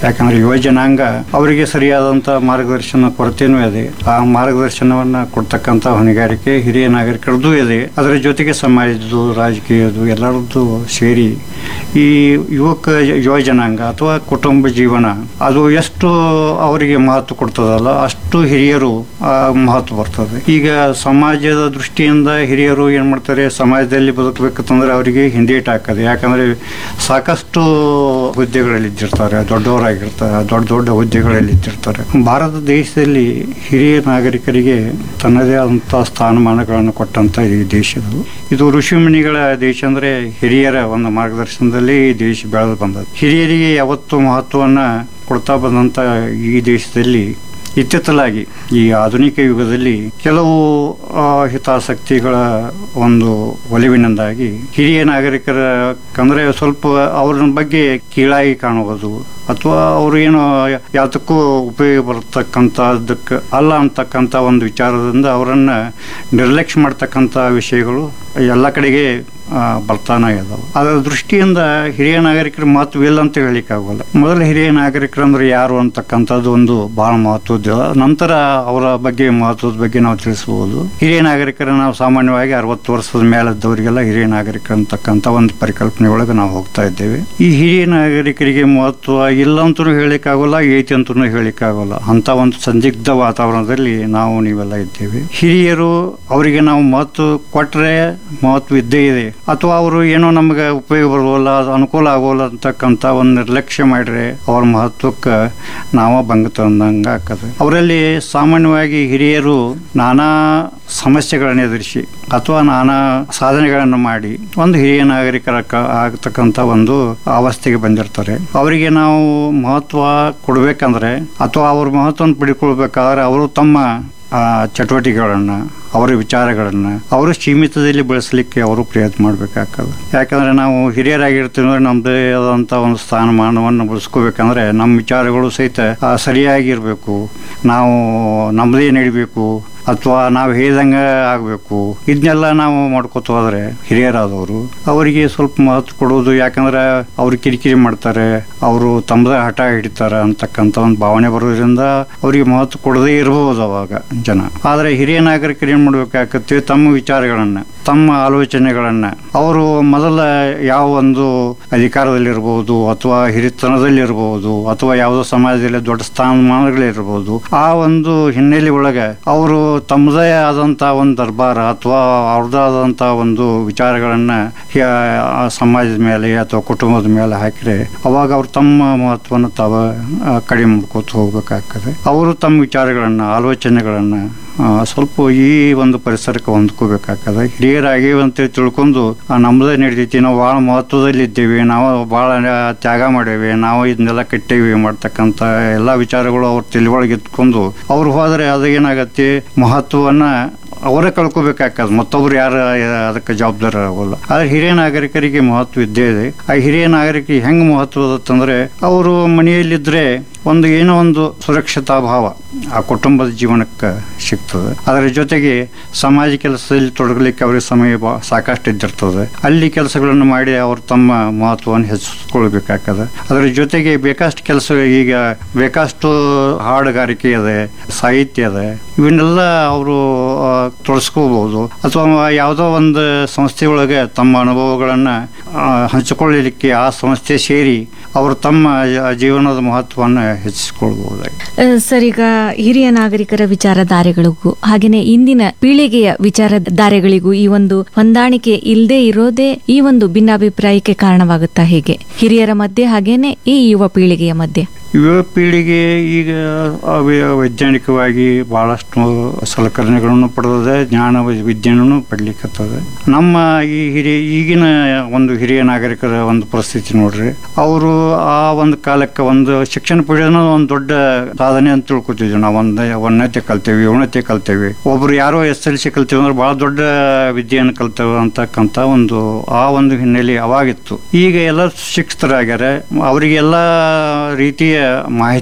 ಯಾಕಂದ್ರೆ ಯುವ ಜನಾಂಗ ಅವರಿಗೆ ಸರಿಯಾದಂಥ ಮಾರ್ಗದರ್ಶನ ಕೊರತೆನೂ ಇದೆ ಆ ಮಾರ್ಗದರ್ಶನವನ್ನ ಕೊಡ್ತಕ್ಕಂಥ ಹೊಣೆಗಾರಿಕೆ ಹಿರಿಯ ನಾಗರಿಕರದ್ದು ಇದೆ ಅದರ ಜೊತೆಗೆ ಸಮಾಜದ್ದು ರಾಜಕೀಯದ್ದು ಎಲ್ಲರದ್ದು ಸೇರಿ ಈ ಯುವಕ ಯುವ ಜನಾಂಗ ಅಥವಾ ಕುಟುಂಬ ಜೀವನ ಅದು ಎಷ್ಟು ಅವರಿಗೆ ಮಹತ್ವ ಕೊಡ್ತದಲ್ಲ ಅಷ್ಟು ಹಿರಿಯರು ಆ ಮಹತ್ವ ಬರ್ತದೆ ಈಗ ಸಮಾಜದ ದೃಷ್ಟಿಯಿಂದ ಹಿರಿಯರು ಏನ್ ಮಾಡ್ತಾರೆ ಸಮಾಜದಲ್ಲಿ ಬದುಕಬೇಕಂತಂದ್ರೆ ಅವರಿಗೆ ಹಿಂದೇಟ್ ಹಾಕದೆ ಯಾಕಂದ್ರೆ ಸಾಕಷ್ಟು ಹುದ್ದೆಗಳಲ್ಲಿ ಇದ್ದಿರ್ತಾರೆ ದೊಡ್ಡವರಾಗಿರ್ತಾರೆ ದೊಡ್ಡ ದೊಡ್ಡ ಹುದ್ದೆಗಳಲ್ಲಿ ಇದ್ದಿರ್ತಾರೆ ಭಾರತ ದೇಶದಲ್ಲಿ ಹಿರಿಯ ನಾಗರಿಕರಿಗೆ ತನ್ನದೇ ಆದಂತಹ ಸ್ಥಾನಮಾನಗಳನ್ನು ಕೊಟ್ಟಂತ ಈ ದೇಶದು ಇದು ಋಷಿಮುನಿಗಳ ದೇಶ ಅಂದ್ರೆ ಹಿರಿಯರ ಒಂದು ಮಾರ್ಗದರ್ಶನದಲ್ಲಿ ಈ ದೇಶ ಬೆಳೆದು ಬಂದದ್ದು ಹಿರಿಯರಿಗೆ ಯಾವತ್ತು ಮಹತ್ವವನ್ನ ಕೊಡ್ತಾ ಬಂದಂತ ಈ ದೇಶದಲ್ಲಿ ಇತ್ತಿತ್ತಲಾಗಿ ಈ ಆಧುನಿಕ ಯುಗದಲ್ಲಿ ಕೆಲವು ಆ, ಹಿತಾಸಕ್ತಿಗಳ ಒಂದು ಒಲಿವಿನಿಂದಾಗಿ ಹಿರಿಯ ನಾಗರಿಕರ ಅಂದ್ರೆ ಸ್ವಲ್ಪ ಅವ್ರ ಬಗ್ಗೆ ಕೀಳಾಗಿ ಕಾಣುವುದು ಅಥವಾ ಅವರು ಏನು ಯಾತಕ್ಕೂ ಉಪಯೋಗ ಬರತಕ್ಕಂಥದ್ದಕ್ಕೆ ಅಲ್ಲ ಅಂತಕ್ಕಂಥ ಒಂದು ವಿಚಾರದಿಂದ ಅವರನ್ನ ನಿರ್ಲಕ್ಷ್ಯ ಮಾಡ್ತಕ್ಕಂಥ ವಿಷಯಗಳು ಎಲ್ಲ ಕಡೆಗೆ ಆ, ಬರ್ತಾನೆ ಇದಾವೆ ಅದರ ದೃಷ್ಟಿಯಿಂದ ಹಿರಿಯ ನಾಗರಿಕರ ಮಹತ್ವ ಇಲ್ಲ ಅಂತ ಹೇಳಿಕ್ಕಾಗಲ್ಲ ಮೊದಲ ಹಿರಿಯ ನಾಗರಿಕರು ಅಂದ್ರೆ ಯಾರು ಅಂತಕ್ಕಂಥದ್ದು ಒಂದು ಬಹಳ ಮಹತ್ವದ ನಂತರ ಅವರ ಬಗ್ಗೆ ಮಹತ್ವದ ಬಗ್ಗೆ ನಾವು ತಿಳಿಸಬಹುದು ಹಿರಿಯ ನಾಗರಿಕರ ನಾವು ಸಾಮಾನ್ಯವಾಗಿ ಅರವತ್ತು ವರ್ಷದ ಮೇಲದ್ದವರಿಗೆಲ್ಲ ಹಿರಿಯ ನಾಗರಿಕರು ಅಂತಕ್ಕಂಥ ಒಂದು ಪರಿಕಲ್ಪನೆ ಒಳಗೆ ನಾವು ಹೋಗ್ತಾ ಇದ್ದೇವೆ ಈ ಹಿರಿಯ ನಾಗರಿಕರಿಗೆ ಮಹತ್ವ ಇಲ್ಲ ಅಂತಲೂ ಹೇಳಿಕ್ಕಾಗಲ್ಲ ಐತಿ ಅಂತಲೂ ಹೇಳಿಕ್ಕಾಗಲ್ಲ ಅಂತ ಒಂದು ಸಂದಿಗ್ಧ ವಾತಾವರಣದಲ್ಲಿ ನಾವು ನೀವೆಲ್ಲ ಇದ್ದೇವೆ ಹಿರಿಯರು ಅವರಿಗೆ ನಾವು ಮಹತ್ವ ಕೊಟ್ಟರೆ ಮಹತ್ವ ಇದ್ದೇ ಇದೆ ಅಥವಾ ಅವರು ಏನೋ ನಮಗೆ ಉಪಯೋಗ ಬರೋಲ್ಲ ಅದು ಅನುಕೂಲ ಆಗೋಲ್ಲ ಅಂತಕ್ಕಂಥ ಒಂದು ನಿರ್ಲಕ್ಷ್ಯ ಮಾಡ್ರೆ ಅವ್ರ ಮಹತ್ವಕ್ಕೆ ನಾವ ಭಂಗ ತಂದಂಗೆ ಆಗ್ತದೆ ಅವರಲ್ಲಿ ಸಾಮಾನ್ಯವಾಗಿ ಹಿರಿಯರು ನಾನಾ ಸಮಸ್ಯೆಗಳನ್ನು ಎದುರಿಸಿ ಅಥವಾ ನಾನಾ ಸಾಧನೆಗಳನ್ನು ಮಾಡಿ ಒಂದು ಹಿರಿಯ ನಾಗರಿಕರ ಕ- ಆಗ್ತಕ್ಕಂಥ ಒಂದು ಅವಸ್ಥೆಗೆ ಬಂದಿರ್ತಾರೆ ಅವರಿಗೆ ನಾವು ಮಹತ್ವ ಕೊಡ್ಬೇಕಂದ್ರೆ ಅಥವಾ ಅವ್ರ ಮಹತ್ವವನ್ನು ಪಡ್ಕೊಳ್ಬೇಕಾದ್ರೆ ಅವರು ತಮ್ಮ ಆ, ಚಟುವಟಿಕೆಗಳನ್ನ ಅವರ ವಿಚಾರಗಳನ್ನ ಅವರು ಸೀಮಿತದಲ್ಲಿ ಬೆಳೆಸಲಿಕ್ಕೆ ಅವರು ಪ್ರಯತ್ನ ಮಾಡಬೇಕಾಗ್ತದೆ ಯಾಕಂದ್ರೆ ನಾವು ಹಿರಿಯರಾಗಿರ್ತೀವಿ ಅಂದ್ರೆ ನಮ್ಮದೇ ಆದಂಥ ಒಂದು ಸ್ಥಾನಮಾನವನ್ನು ಬೆಳೆಸ್ಕೋಬೇಕಂದ್ರೆ ನಮ್ಮ ವಿಚಾರಗಳು ಸಹಿತ ಆ, ಸರಿಯಾಗಿರ್ಬೇಕು ನಾವು ನಮ್ಮದೇ ನಡಿಬೇಕು ಅಥವಾ ನಾವು ಹೇಳ್ದಂಗೆ ಆಗಬೇಕು ಇದನ್ನೆಲ್ಲ ನಾವು ಮಾಡ್ಕೋತ ಹೋದ್ರೆ ಹಿರಿಯರಾದವರು ಅವರಿಗೆ ಸ್ವಲ್ಪ ಮಹತ್ವ ಕೊಡೋದು ಯಾಕಂದ್ರೆ ಅವ್ರು ಕಿರಿಕಿರಿ ಮಾಡ್ತಾರೆ ಅವರು ತಮ್ಮದೇ ಹಠ ಹಿಡಿತಾರೆ ಅಂತಕ್ಕಂಥ ಒಂದು ಭಾವನೆ ಬರೋದ್ರಿಂದ ಅವರಿಗೆ ಮಹತ್ವ ಕೊಡದೇ ಇರಬಹುದು ಅವಾಗ ಜನ ಆದರೆ ಹಿರಿಯ ನಾಗರಿಕರು ಏನು ಮಾಡ್ಬೇಕಾಗತ್ತೆ ತಮ್ಮ ವಿಚಾರಗಳನ್ನ ತಮ್ಮ ಆಲೋಚನೆಗಳನ್ನ ಅವರು ಮೊದಲ ಯಾವ ಒಂದು ಅಧಿಕಾರದಲ್ಲಿರ್ಬೋದು ಅಥವಾ ಹಿರಿತನದಲ್ಲಿರ್ಬೋದು ಅಥವಾ ಯಾವುದೋ ಸಮಾಜದಲ್ಲಿ ದೊಡ್ಡ ಸ್ಥಾನಮಾನಗಳಿರ್ಬೋದು ಆ ಒಂದು ಹಿನ್ನೆಲೆ ಒಳಗೆ ಅವರು ತಮ್ಮದೇ ಆದಂಥ ಒಂದು ದರ್ಬಾರ ಅಥವಾ ಅವ್ರದ್ದೇ ಆದಂಥ ಒಂದು ವಿಚಾರಗಳನ್ನ ಹಿ- ಆ ಸಮಾಜದ ಮೇಲೆ ಅಥವಾ ಕುಟುಂಬದ ಮೇಲೆ ಹಾಕಿದ್ರೆ ಅವಾಗ ಅವ್ರು ತಮ್ಮ ಮಹತ್ವವನ್ನು ತಾವ ಆ, ಕಡಿಮೆ ಮಾಡ್ಕೋತ ಹೋಗ್ಬೇಕಾಗ್ತದೆ ಅವರು ತಮ್ಮ ವಿಚಾರಗಳನ್ನ ಆಲೋಚನೆಗಳನ್ನ ಆ, ಸ್ವಲ್ಪ ಈ ಒಂದು ಪರಿಸರಕ್ಕೆ ಹೊಂದ್ಕೋಬೇಕಾಗ್ತದೆ ಹಿರಿಯರಾಗಿವೆ ಅಂತೇಳಿ ತಿಳ್ಕೊಂಡು ಆ, ನಮ್ಮದೇ ನಡೀತೈತಿ ನಾವು ಭಾಳ ಮಹತ್ವದಲ್ಲಿ ಇದ್ದೇವೆ ನಾವು ಭಾಳ ತ್ಯಾಗ ಮಾಡೇವಿ ನಾವು ಇದನ್ನೆಲ್ಲ ಕಟ್ಟೇವಿ ಮಾಡ್ತಕ್ಕಂಥ ಎಲ್ಲ ವಿಚಾರಗಳು ಅವ್ರ ತಿಳಿವೊಳಗೆ ಎತ್ಕೊಂಡು ಅವ್ರು ಹೋದ್ರೆ ಅದು ಏನಾಗತ್ತೆ ಮಹತ್ವವನ್ನ ಅವರೇ ಕಳ್ಕೊಬೇಕಾಗ್ತದೆ ಮತ್ತೊಬ್ರು ಯಾರು ಅದಕ್ಕೆ ಜವಾಬ್ದಾರ ಆಗೋಲ್ಲ ಆದ್ರೆ ಹಿರಿಯ ನಾಗರಿಕರಿಗೆ ಮಹತ್ವ ಇದ್ದೇ ಇದೆ ಆ ಹಿರಿಯ ನಾಗರಿಕರಿಗೆ ಹೆಂಗ್ ಮಹತ್ವ ಅದಂದ್ರೆ ಅವರು ಮನೆಯಲ್ಲಿದ್ರೆ ಒಂದು ಏನೋ ಒಂದು ಸುರಕ್ಷತಾ ಭಾವ ಆ ಕುಟುಂಬದ ಜೀವನಕ್ಕೆ ಸಿಗ್ತದೆ ಅದರ ಜೊತೆಗೆ ಸಮಾಜ ಕೆಲಸದಲ್ಲಿ ತೊಡಗಲಿಕ್ಕೆ ಅವರಿಗೆ ಸಮಯ ಬಾ- ಸಾಕಷ್ಟು ಇದ್ದಿರ್ತದೆ ಅಲ್ಲಿ ಕೆಲಸಗಳನ್ನು ಮಾಡಿ ಅವರು ತಮ್ಮ ಮಹತ್ವವನ್ನು ಹೆಚ್ಚಿಸ್ಕೊಳ್ಬೇಕಾಗ್ತದೆ ಅದರ ಜೊತೆಗೆ ಬೇಕಷ್ಟು ಕೆಲಸ ಈಗ ಬೇಕಷ್ಟು ಹಾಡುಗಾರಿಕೆ ಇದೆ ಸಾಹಿತ್ಯ ಇದೆ ಇವನ್ನೆಲ್ಲ ಅವರು ತೊಡಸ್ಕೋಬಹುದು ಅಥವಾ ಯಾವುದೋ ಒಂದು ಸಂಸ್ಥೆ ಒಳಗೆ ತಮ್ಮ ಅನುಭವಗಳನ್ನ ಆ, ಹಂಚಿಕೊಳ್ಳಲಿಕ್ಕೆ ಆ ಸಂಸ್ಥೆ ಸೇರಿ ಅವರು ತಮ್ಮ ಜೀವನದ ಮಹತ್ವವನ್ನು ಹೆಚ್ಚಿಸಿಕೊಳ್ಬಹುದಾಗಿ ಆ, ಸರ್ ಈಗ ಹಿರಿಯ ನಾಗರಿಕರ ವಿಚಾರಧಾರೆಗಳಿಗೂ ಹಾಗೇನೆ ಇಂದಿನ ಪೀಳಿಗೆಯ ವಿಚಾರಧಾರೆಗಳಿಗೂ ಈ ಒಂದು ಹೊಂದಾಣಿಕೆ ಇಲ್ಲದೆ ಇರೋದೇ ಈ ಒಂದು ಭಿನ್ನಾಭಿಪ್ರಾಯಕ್ಕೆ ಕಾರಣವಾಗುತ್ತಾ ಹೇಗೆ ಹಿರಿಯರ ಮಧ್ಯೆ ಹಾಗೇನೆ ಈ ಯುವ ಪೀಳಿಗೆಯ ಮಧ್ಯೆ ಯುವ ಪೀಳಿಗೆ ಈಗ ಅವ್ಯ- ವೈಜ್ಞಾನಿಕವಾಗಿ ಬಹಳಷ್ಟು ಸಲಕರಣೆಗಳನ್ನು ಪಡೆದಿದೆ ಜ್ಞಾನ ವಿ- ವಿಜ್ಞಾನನೂ ಪಡ್ಲಿಕ್ಕತ್ತದ ನಮ್ಮ ಈ ಹಿರಿಯ ಈಗಿನ ಒಂದು ಹಿರಿಯ ನಾಗರಿಕರ ಒಂದು ಪರಿಸ್ಥಿತಿ ನೋಡ್ರಿ ಅವರು ಆ ಒಂದು ಕಾಲಕ್ಕೆ ಒಂದು ಶಿಕ್ಷಣ ಪಡೆಯೋದು ಒಂದು ದೊಡ್ಡ ಸಾಧನೆ ಅಂತ ತಿಳ್ಕೊತಿದ್ವಿ ನಾವು ಒಂದು ಉನ್ನತೆ ಕಲ್ತೇವಿ ಉನ್ನತೆ ಕಲ್ತೇವಿ ಒಬ್ರು ಯಾರೋ ಎಸ್ ಎಲ್ ಸಿ ಕಲ್ತೇವೆ ಅಂದ್ರೆ ಬಹಳ ದೊಡ್ಡ ವಿದ್ಯೆಯನ್ನು ಕಲ್ತೇವೆ ಅಂತಕ್ಕಂಥ ಒಂದು ಆ ಒಂದು ಹಿನ್ನೆಲೆ ಅವಾಗಿತ್ತು ಈಗ ಎಲ್ಲ ಶಿಕ್ಷಿತರಾಗ್ಯಾರ ಅವರಿಗೆಲ್ಲ ರೀತಿಯ ಮಾಹಿತಿ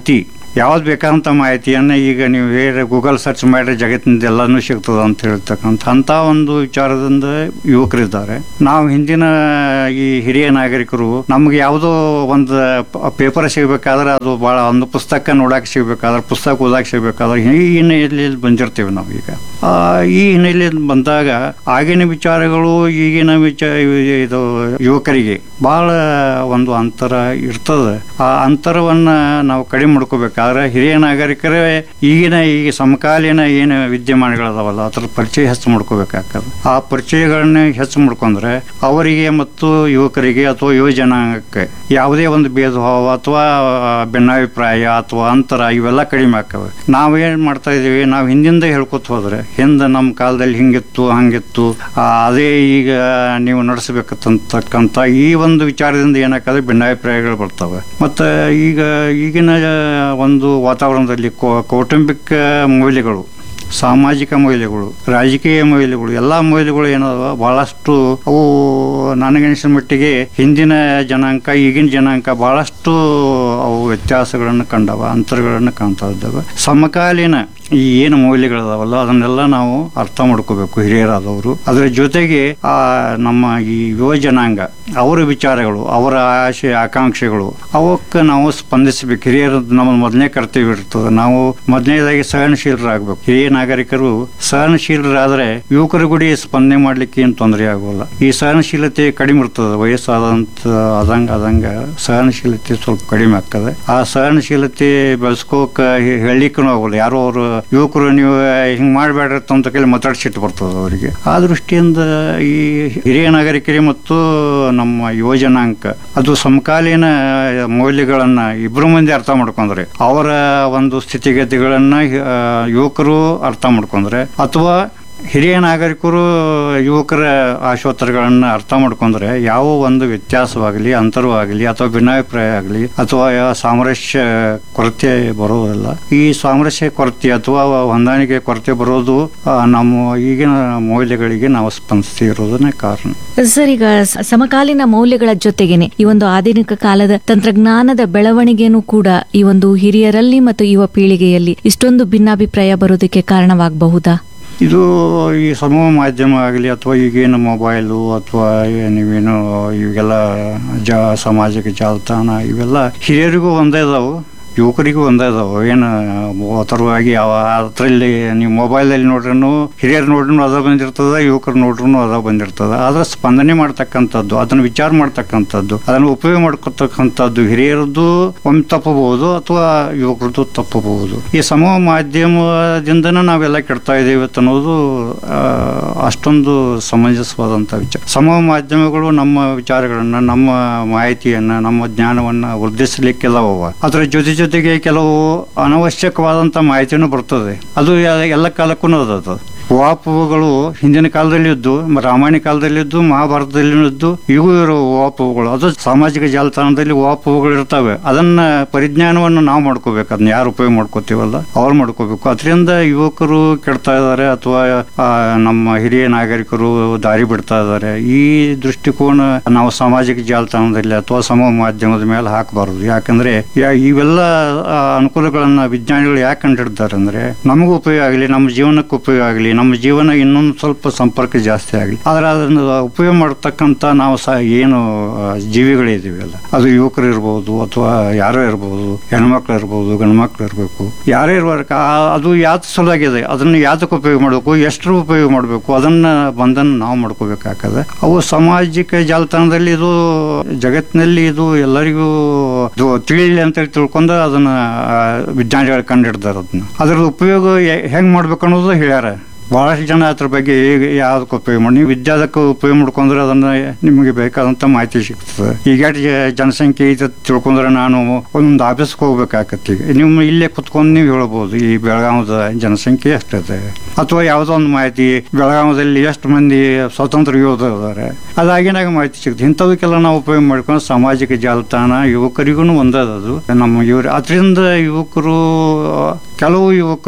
ಯಾವ್ದು ಬೇಕಾದಂಥ ಮಾಹಿತಿಯನ್ನು ಈಗ ನೀವು ಬೇರೆ ಗೂಗಲ್ ಸರ್ಚ್ ಮಾಡಿದ್ರೆ ಜಗತ್ತಿನಿಂದ ಎಲ್ಲನೂ ಸಿಗ್ತದೆ ಅಂತ ಹೇಳ್ತಕ್ಕಂಥ ಅಂಥ ಒಂದು ವಿಚಾರದಿಂದ ಯುವಕರಿದ್ದಾರೆ ನಾವು ಹಿಂದಿನ ಈ ಹಿರಿಯ ನಾಗರಿಕರು ನಮ್ಗೆ ಯಾವುದೋ ಒಂದು ಪೇಪರ್ ಸಿಗಬೇಕಾದ್ರೆ ಅದು ಭಾಳ ಒಂದು ಪುಸ್ತಕ ನೋಡಕ್ಕೆ ಸಿಗಬೇಕಾದ್ರೆ ಪುಸ್ತಕ ಓದಕ್ಕೆ ಸಿಗಬೇಕಾದ್ರೆ ಈ ಹಿನ್ನೆಲೆಯಲ್ಲಿ ಬಂದಿರ್ತೀವಿ ನಾವು ಈಗ ಆ, ಈ ಹಿನ್ನೆಲೆಯಲ್ಲಿ ಬಂದಾಗ ಆಗಿನ ವಿಚಾರಗಳು ಈಗಿನ ವಿಚಾರ ಇದು ಯುವಕರಿಗೆ ಬಹಳ ಒಂದು ಅಂತರ ಇರ್ತದೆ ಆ ಅಂತರವನ್ನ ನಾವು ಕಡಿಮೆ ಮಾಡ್ಕೋಬೇಕಾದ್ರೆ ಹಿರಿಯ ನಾಗರಿಕರೇ ಈಗಿನ ಈಗ ಸಮಕಾಲೀನ ಏನು ವಿದ್ಯಮಾನಗಳದಾವಲ್ಲ ಅದ್ರ ಪರಿಚಯ ಹೆಚ್ಚು ಮಾಡ್ಕೋಬೇಕಾಗ್ತದೆ ಆ ಪರಿಚಯಗಳನ್ನ ಹೆಚ್ಚು ಮಾಡ್ಕೊಂಡ್ರೆ ಅವರಿಗೆ ಮತ್ತು ಯುವಕರಿಗೆ ಅಥವಾ ಯುವ ಜನಾಂಗಕ್ಕೆ ಯಾವುದೇ ಒಂದು ಭೇದ ಭಾವ ಅಥವಾ ಭಿನ್ನಾಭಿಪ್ರಾಯ ಅಥವಾ ಅಂತರ ಇವೆಲ್ಲ ಕಡಿಮೆ ಆಗ್ತವೆ ನಾವೇನ್ ಮಾಡ್ತಾ ಇದೀವಿ ನಾವು ಹಿಂದಿಂದ ಹೇಳ್ಕೊತ ಹೋದ್ರೆ ಹಿಂದೆ ನಮ್ಮ ಕಾಲದಲ್ಲಿ ಹಿಂಗಿತ್ತು ಹಂಗಿತ್ತು ಆ, ಅದೇ ಈಗ ನೀವು ನಡೆಸಬೇಕಂತಕ್ಕಂಥ ಈ ಒಂದು ವಿಚಾರದಿಂದ ಏನಾಗ್ತದೆ ಭಿನ್ನಾಭಿಪ್ರಾಯಗಳು ಬರ್ತವೆ ಮತ್ತು ಈಗ ಈಗಿನ ಒಂದು ವಾತಾವರಣದಲ್ಲಿ ಕೌ- ಕೌಟುಂಬಿಕ ಮೌಲ್ಯಗಳು ಸಾಮಾಜಿಕ ಮೌಲ್ಯಗಳು ರಾಜಕೀಯ ಮೌಲ್ಯಗಳು ಎಲ್ಲ ಮೌಲ್ಯಗಳು ಏನದಾವ ಬಹಳಷ್ಟು ಅವು ನನಗನಿಸಿದ ಮಟ್ಟಿಗೆ ಹಿಂದಿನ ಜನಾಂಗ ಈಗಿನ ಜನಾಂಗ ಬಹಳಷ್ಟು ಅವು ವ್ಯತ್ಯಾಸಗಳನ್ನು ಕಂಡವ ಅಂತರಗಳನ್ನು ಕಾಣ್ತಾ ಇದ್ದಾವೆ ಸಮಕಾಲೀನ ಈ ಏನು ಮೌಲ್ಯಗಳದಾವಲ್ಲ ಅದನ್ನೆಲ್ಲ ನಾವು ಅರ್ಥ ಮಾಡ್ಕೋಬೇಕು ಹಿರಿಯರಾದವರು ಅದರ ಜೊತೆಗೆ ಆ ನಮ್ಮ ಈ ಯುವ ಜನಾಂಗ ಅವರ ವಿಚಾರಗಳು ಅವರ ಆಶೆ ಆಕಾಂಕ್ಷೆಗಳು ಅವಕ್ಕೆ ನಾವು ಸ್ಪಂದಿಸಬೇಕು ಹಿರಿಯರ ನಮ್ಮ ಮೊದಲನೇ ಕರ್ತವ್ಯ ಇರ್ತದೆ ನಾವು ಮೊದಲನೇದಾಗಿ ಸಹನಶೀಲರಾಗಬೇಕು ಹಿರಿಯ ನಾಗರಿಕರು ಸಹನಶೀಲರಾದರೆ ಯುವಕರ ಗುಡಿ ಸ್ಪಂದನೆ ಮಾಡ್ಲಿಕ್ಕೆ ಏನು ತೊಂದರೆ ಆಗೋಲ್ಲ ಈ ಸಹನಶೀಲತೆ ಕಡಿಮೆ ಇರ್ತದೆ ವಯಸ್ಸಾದಂತ ಆದಂಗ ಆದಂಗ ಸಹನಶೀಲತೆ ಸ್ವಲ್ಪ ಕಡಿಮೆ ಆಗ್ತದೆ ಆ ಸಹನಶೀಲತೆ ಬೆಳೆಸ್ಕೋಕ ಹೇಳಲಿಕ್ಕೂ ಆಗೋಲ್ಲ ಯಾರೋ ಅವರು ಯುವಕರು ನೀವು ಹಿಂಗ್ ಮಾಡಬೇಡ್ರಿ ಅಂತ ಕೈಲಿ ಮಾತಾಡ್ಸಿಟ್ಟು ಬರ್ತದೆ ಅವರಿಗೆ ಆ ದೃಷ್ಟಿಯಿಂದ ಈ ಹಿರಿಯ ನಾಗರಿಕರಿಗೆ ಮತ್ತು ನಮ್ಮ ಯುವ ಜನಾಂಗ ಅದು ಸಮಕಾಲೀನ ಮೌಲ್ಯಗಳನ್ನ ಇಬ್ರು ಮಂದಿ ಅರ್ಥ ಮಾಡ್ಕೊಂಡ್ರೆ ಅವರ ಒಂದು ಸ್ಥಿತಿಗತಿಗಳನ್ನ ಆ, ಯುವಕರು ಅರ್ಥ ಮಾಡ್ಕೊಂಡ್ರೆ ಅಥವಾ ಹಿರಿಯ ನಾಗರಿಕರು ಯುವಕರ ಆಶೋತ್ತರಗಳನ್ನು ಅರ್ಥ ಮಾಡ್ಕೊಂಡ್ರೆ ಯಾವ ಒಂದು ವ್ಯತ್ಯಾಸವಾಗಲಿ ಅಂತರವಾಗಲಿ ಅಥವಾ ಭಿನ್ನಾಭಿಪ್ರಾಯ ಆಗಲಿ ಅಥವಾ ಯಾವ ಸಾಮರಸ್ಯ ಕೊರತೆ ಬರೋದಿಲ್ಲ ಈ ಸಾಮರಸ್ಯ ಕೊರತೆ ಅಥವಾ ಹೊಂದಾಣಿಕೆ ಕೊರತೆ ಬರೋದು ಆ, ನಮ್ಮ ಈಗಿನ ಮೌಲ್ಯಗಳಿಗೆ ನಾವು ಸ್ಪಂದಿಸ್ತಿರೋದನ್ನೇ ಕಾರಣ ಸರ್ ಈಗ ಸ- ಸಮಕಾಲೀನ ಮೌಲ್ಯಗಳ ಜೊತೆಗೇನೆ ಈ ಒಂದು ಆಧುನಿಕ ಕಾಲದ ತಂತ್ರಜ್ಞಾನದ ಬೆಳವಣಿಗೆನೂ ಕೂಡ ಈ ಒಂದು ಹಿರಿಯರಲ್ಲಿ ಮತ್ತು ಯುವ ಪೀಳಿಗೆಯಲ್ಲಿ ಇಷ್ಟೊಂದು ಭಿನ್ನಾಭಿಪ್ರಾಯ ಬರೋದಕ್ಕೆ ಕಾರಣವಾಗಬಹುದಾ ಇದು ಈ ಸಮೂಹ ಮಾಧ್ಯಮ ಆಗಲಿ ಅಥವಾ ಈಗೇನು ಮೊಬೈಲು ಅಥವಾ ನೀವೇನು ಇವೆಲ್ಲ ಜಾ ಸಾಮಾಜಿಕ ಜಾಲತಾಣ ಇವೆಲ್ಲ ಹಿರಿಯರಿಗೂ ಒಂದೇ ಇದಾವು ಯುವಕರಿಗೂ ಒಂದೇ ಇದಾವೆ ಏನು ಅಥರವಾಗಿ ಯಾವ ಅದರಲ್ಲಿ ನೀವು ಮೊಬೈಲಲ್ಲಿ ನೋಡ್ರೂ ಹಿರಿಯರು ನೋಡ್ರೂ ಅದ ಬಂದಿರ್ತದ ಯುವಕರು ನೋಡ್ರೂ ಅದ ಬಂದಿರ್ತದ ಆದ್ರೆ ಸ್ಪಂದನೆ ಮಾಡ್ತಕ್ಕಂಥದ್ದು ಅದನ್ನು ವಿಚಾರ ಮಾಡ್ತಕ್ಕಂಥದ್ದು ಅದನ್ನು ಉಪಯೋಗ ಮಾಡ್ಕೊತಕ್ಕಂಥದ್ದು ಹಿರಿಯರದ್ದು ಒಮ್ಮೆ ತಪ್ಪಬಹುದು ಅಥವಾ ಯುವಕರದ್ದು ತಪ್ಪಬಹುದು ಈ ಸಮೂಹ ಮಾಧ್ಯಮದಿಂದನೇ ನಾವೆಲ್ಲ ಕೆಡ್ತಾ ಇದ್ದೀವಿ ಅಂತ ಅನ್ನೋದು ಆ, ಅಷ್ಟೊಂದು ಸಮಂಜಸವಾದಂಥ ವಿಚಾರ ಸಮೂಹ ಮಾಧ್ಯಮಗಳು ನಮ್ಮ ವಿಚಾರಗಳನ್ನ ನಮ್ಮ ಮಾಹಿತಿಯನ್ನ ನಮ್ಮ ಜ್ಞಾನವನ್ನ ವೃದ್ಧಿಸಲಿಕ್ಕೆಲ್ಲವವ ಅದರ ಜೊತೆ ಜೊತೆಗೆ ಕೆಲವು ಅನವಶ್ಯಕವಾದಂಥ ಮಾಹಿತಿನೂ ಬರ್ತದೆ ಅದು ಎ- ಎಲ್ಲ ಕಾಲಕ್ಕೂ ಅದು ವಾಪುಗಳು ಹಿಂದಿನ ಕಾಲದಲ್ಲಿ ಇದ್ದು ರಾಮಾಯಣ ಕಾಲದಲ್ಲಿ ಇದ್ದು ಮಹಾಭಾರತದಲ್ಲಿ ಇದ್ದು ಇವು ಇರೋ ವಾಪುಗಳು ಅದು ಸಾಮಾಜಿಕ ಜಾಲತಾಣದಲ್ಲಿ ವಾಪುಗಳು ಇರ್ತವೆ ಅದನ್ನ ಪರಿಜ್ಞಾನವನ್ನು ನಾವು ಮಾಡ್ಕೋಬೇಕು ಅದನ್ನ ಯಾರು ಉಪಯೋಗ ಮಾಡ್ಕೋತೀವಲ್ಲ ಅವ್ರು ಮಾಡ್ಕೋಬೇಕು ಅದರಿಂದ ಯುವಕರು ಕೆಡ್ತಾ ಇದ್ದಾರೆ ಅಥವಾ ಆ, ನಮ್ಮ ಹಿರಿಯ ನಾಗರಿಕರು ದಾರಿ ಬಿಡ್ತಾ ಇದ್ದಾರೆ ಈ ದೃಷ್ಟಿಕೋನ ನಾವು ಸಾಮಾಜಿಕ ಜಾಲತಾಣದಲ್ಲಿ ಅಥವಾ ಸಮೂಹ ಮಾಧ್ಯಮದ ಮೇಲೆ ಹಾಕಬಾರದು ಯಾಕಂದ್ರೆ ಯಾ- ಇವೆಲ್ಲ ಆ, ಅನುಕೂಲಗಳನ್ನ ವಿಜ್ಞಾನಿಗಳು ಯಾಕೆ ಕಂಡಿಡ್ತಾರೆ ಅಂದ್ರೆ ನಮಗೂ ಉಪಯೋಗ ಆಗಲಿ ನಮ್ಮ ಜೀವನಕ್ಕೆ ಉಪಯೋಗ ಆಗಲಿ ನಮ್ಮ ಜೀವನ ಇನ್ನೊಂದು ಸ್ವಲ್ಪ ಸಂಪರ್ಕ ಜಾಸ್ತಿ ಆಗಲಿ ಆದ್ರೆ ಅದನ್ನು ಉಪಯೋಗ ಮಾಡತಕ್ಕಂಥ ನಾವು ಸಹ ಏನು ಆ, ಜೀವಿಗಳಿದ್ದೀವಿ ಅಲ್ಲ ಅದು ಯುವಕರು ಇರ್ಬೋದು ಅಥವಾ ಯಾರೋ ಇರ್ಬೋದು ಹೆಣ್ಮಕ್ಳು ಇರ್ಬೋದು ಗಂಡ್ಮಕ್ಳು ಇರಬೇಕು ಯಾರೇ ಇರ್ಬೇಕು ಆ- ಅದು ಯಾವ್ದು ಸಲುವಾಗಿದೆ ಅದನ್ನು ಯಾವ್ದಕ್ಕೆ ಉಪಯೋಗ ಮಾಡಬೇಕು ಎಷ್ಟರ ಉಪಯೋಗ ಮಾಡಬೇಕು ಅದನ್ನ ಬಂಧನ ನಾವು ಮಾಡ್ಕೋಬೇಕಾಗ್ತದೆ ಅವು ಸಾಮಾಜಿಕ ಜಾಲತಾಣದಲ್ಲಿ ಇದು ಜಗತ್ತಿನಲ್ಲಿ ಇದು ಎಲ್ಲರಿಗೂ ಇದು ತಿಳಿಲಿ ಅಂತ ಹೇಳಿ ತಿಳ್ಕೊಂಡು ಅದನ್ನ ಆ, ವಿಜ್ಞಾನಿಗಳು ಕಂಡಿಡ್ದಾರ ಅದನ್ನ ಅದ್ರ ಉಪಯೋಗ ಹೆ- ಹೆಂಗ್ ಮಾಡ್ಬೇಕು ಅನ್ನೋದು ಹೇಳ್ಯಾರ ಬಹಳಷ್ಟು ಜನ ಅದ್ರ ಬಗ್ಗೆ ಹೇಗೆ ಯಾವ್ದಕ್ಕೆ ಉಪಯೋಗ ಮಾಡಿ ನೀವು ವಿದ್ಯಾದಕ್ಕೆ ಉಪಯೋಗ ಮಾಡ್ಕೊಂಡ್ರೆ ಅದನ್ನ ನಿಮಗೆ ಬೇಕಾದಂತ ಮಾಹಿತಿ ಸಿಗ್ತದೆ ಈಗ ಎಷ್ಟ್ ಜ- ಜನಸಂಖ್ಯೆ ಇದೆ ತಿಳ್ಕೊಂಡ್ರೆ ನಾನು ಒಂದು ಆಫೀಸ್ಗೆ ಹೋಗ್ಬೇಕಾಗತ್ತೆ ಈಗ ನೀವು ಇಲ್ಲೇ ಕುತ್ಕೊಂಡು ನೀವು ಹೇಳ್ಬೋದು ಈ ಬೆಳಗಾವದ ಜನಸಂಖ್ಯೆ ಎಷ್ಟಿದೆ ಅಥವಾ ಯಾವುದೋ ಒಂದು ಮಾಹಿತಿ ಬೆಳಗಾವದಲ್ಲಿ ಎಷ್ಟು ಮಂದಿ ಸ್ವತಂತ್ರ ಯೋಧರು ಇದ್ದಾರೆ ಅದಾಗಿನಾಗ ಮಾಹಿತಿ ಸಿಗುತ್ತೆ ಇಂಥದಕ್ಕೆಲ್ಲ ನಾವು ಉಪಯೋಗ ಮಾಡ್ಕೊಂಡು ಸಾಮಾಜಿಕ ಜಾಲತಾಣ ಯುವಕರಿಗೂ ಒಂದದು ನಮ್ಮ ಇವ್ರು ಅದರಿಂದ ಯುವಕರು ಕೆಲವು ಯುವಕರು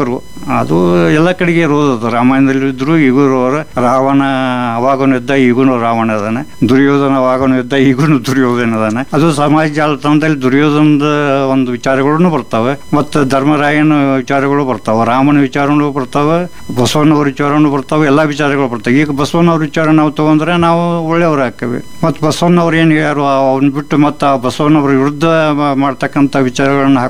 ಅದು ಎಲ್ಲ ಕಡೆಗೆ ಇರೋದು ರಾಮಾಯಣದಲ್ಲಿ ಇದ್ರು ಈಗೂ ಇರೋರು ರಾವಣ ಅವಾಗನು ಇದ್ದ ಈಗೂನು ರಾವಣ ಅದಾನೆ ದುರ್ಯೋಧನ ಅವಾಗನು ಇದ್ದ ಈಗೂನು ದುರ್ಯೋಧನ ಅದಾನೆ ಅದು ಸಮಾಜ ಜಾಲತಾಣದಲ್ಲಿ ದುರ್ಯೋಧನದ ಒಂದು ವಿಚಾರಗಳನ್ನು ಬರ್ತಾವೆ ಮತ್ತು ಧರ್ಮರಾಯನ ವಿಚಾರಗಳು ಬರ್ತಾವೆ ರಾಮನ ವಿಚಾರಗಳು ಬರ್ತಾವೆ ಬಸವಣ್ಣವ್ರ ವಿಚಾರಗಳು ಬರ್ತಾವೆ ಎಲ್ಲ ವಿಚಾರಗಳು ಬರ್ತಾವೆ ಈಗ ಬಸವಣ್ಣವ್ರ ವಿಚಾರ ನಾವು ತಗೊಂಡ್ರೆ ನಾವು ಒಳ್ಳೆಯವ್ರು ಹಾಕೇವೆ ಮತ್ತು ಬಸವಣ್ಣವ್ರು ಏನು ಯಾರು ಅವ್ನ ಬಿಟ್ಟು ಮತ್ತು ಆ ಬಸವಣ್ಣವ್ರ ವಿರುದ್ಧ ಮಾಡ್ತಕ್ಕಂಥ ವಿಚಾರಗಳನ್ನ